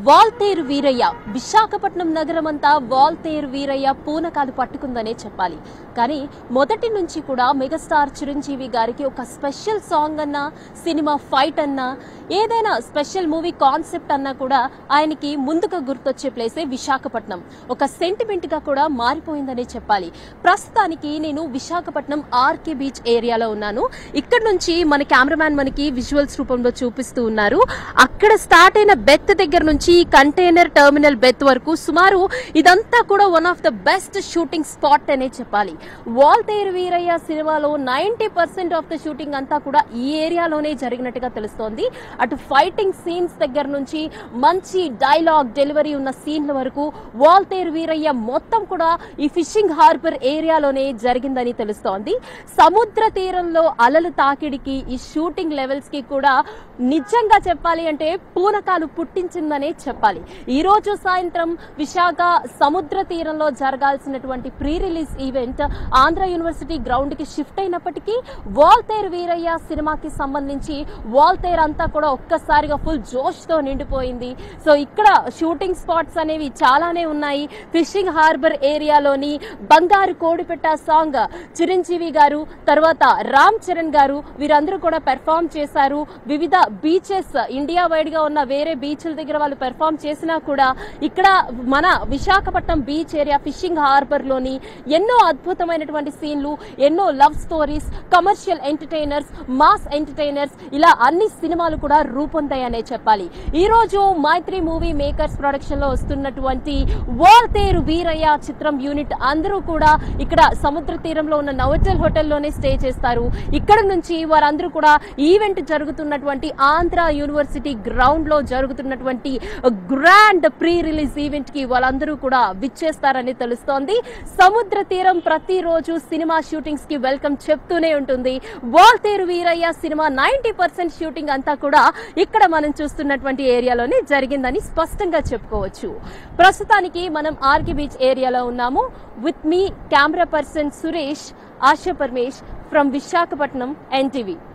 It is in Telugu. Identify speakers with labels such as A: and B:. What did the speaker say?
A: వాల్తేరు వీరయ్య విశాఖపట్నం నగరం అంతా వాల్తేరు వీరయ్య పూనకాలు పట్టుకుందనే చెప్పాలి కానీ మొదటి నుంచి కూడా మెగాస్టార్ చిరంజీవి గారికి ఒక స్పెషల్ సాంగ్ అన్నా సినిమా ఫైట్ అన్నా ఏదైనా స్పెషల్ మూవీ కాన్సెప్ట్ అన్నా కూడా ఆయనకి ముందుగా గుర్తొచ్చే ప్లేసే విశాఖపట్నం ఒక సెంటిమెంట్ గా కూడా మారిపోయిందనే చెప్పాలి ప్రస్తుతానికి నేను విశాఖపట్నం ఆర్కే బీచ్ ఏరియాలో ఉన్నాను ఇక్కడ నుంచి మన కెమెరామ్యాన్ మనకి విజువల్స్ రూపంలో చూపిస్తూ ఉన్నారు అక్కడ స్టార్ట్ అయిన బెత్ దగ్గర నుంచి కంటైనర్ టెర్మినల్ బెత్ వరకు సుమారు ఇదంతా కూడా one of the best shooting spot అనే చెప్పాలి వాల్తేరు వీరయ్య సినిమాలో ninety percent of the shooting అంతా కూడా ఈ ఏరియాలోనే జరిగినట్టుగా తెలుస్తోంది అటు ఫైటింగ్ సీన్స్ దగ్గర నుంచి మంచి డైలాగ్ డెలివరీ ఉన్న సీన్ల వరకు వాల్తేరు వీరయ్య మొత్తం కూడా ఈ ఫిషింగ్ హార్బర్ ఏరియాలోనే జరిగిందని తెలుస్తోంది సముద్ర తీరంలో అలలు తాకిడికి ఈ షూటింగ్ లెవెల్స్ కి కూడా నిజంగా చెప్పాలి అంటే పూనకాలు పుట్టించిందనే చెప్పాలి ఈ రోజు సాయంత్రం విశాఖ సముద్ర తీరంలో జరగాల్సినటువంటి pre release event Andhra university ground కి షిఫ్ట్ అయినప్పటికీ వాల్తేర్ వీరయ్య సినిమాకి సంబంధించి వాల్తేర్ అంతా కూడా ఒక్కసారిగా ఫుల్ జోష్ తో నిండిపోయింది సో ఇక్కడ షూటింగ్ స్పాట్స్ అనేవి చాలానే ఉన్నాయి ఫిషింగ్ హార్బర్ ఏరియాలోని బంగారు కోడిపెట్ట సాంగ్ చిరంజీవి గారు తర్వాత రామ్ చరణ్ గారు వీరందరూ కూడా పెర్ఫామ్ చేశారు వివిధ బీచెస్ ఇండియా వైడ్ గా ఉన్న వేరే బీచ్ల దగ్గర వాళ్ళు పెర్ఫామ్ చేసినా కూడా ఇక్కడ మన Visakhapatnam beach area fishing harbour లోని ఎన్నో అద్భుతమైనటువంటి సీన్లు ఎన్నో love stories commercial entertainers mass entertainers ఇలా అన్ని సినిమాలు కూడా రూపొందాయనే చెప్పాలి ఈ రోజు మైత్రి మూవీ మేకర్స్ ప్రొడక్షన్ లో వస్తున్నటువంటి వాల్తేరు వీరయ్య చిత్రం యూనిట్ అందరూ కూడా ఇక్కడ సముద్ర తీరంలో ఉన్న నవటల్ హోటల్లోనే స్టే చేస్తారు ఇక్కడ నుంచి వారందరూ కూడా ఈవెంట్ జరుగుతున్నటువంటి ఆంధ్ర యూనివర్సిటీ గ్రౌండ్ లో జరుగుతున్నటువంటి గ్రాండ్ ప్రీ రిలీజ్ ఈవెంట్ కి వాళ్ళందరూ కూడా విచ్చేస్తారని తెలుస్తోంది సముద్ర తీరం ప్రతిరోజు సినిమా షూటింగ్స్ కి వెల్కమ్ చెప్తూనే ఉంటుంది Waltair Veerayya cinema ninety percent shooting అంతా కూడా ఇక్కడ మనం చూస్తున్నటువంటి ఏరియాలోనే జరిగిందని స్పష్టంగా చెప్పుకోవచ్చు ప్రస్తుతానికి మనం ఆర్కి బీచ్ ఏరియాలో ఉన్నాము విత్ మీ camera person Suresh Asha Paramesh from Visakhapatnam NTV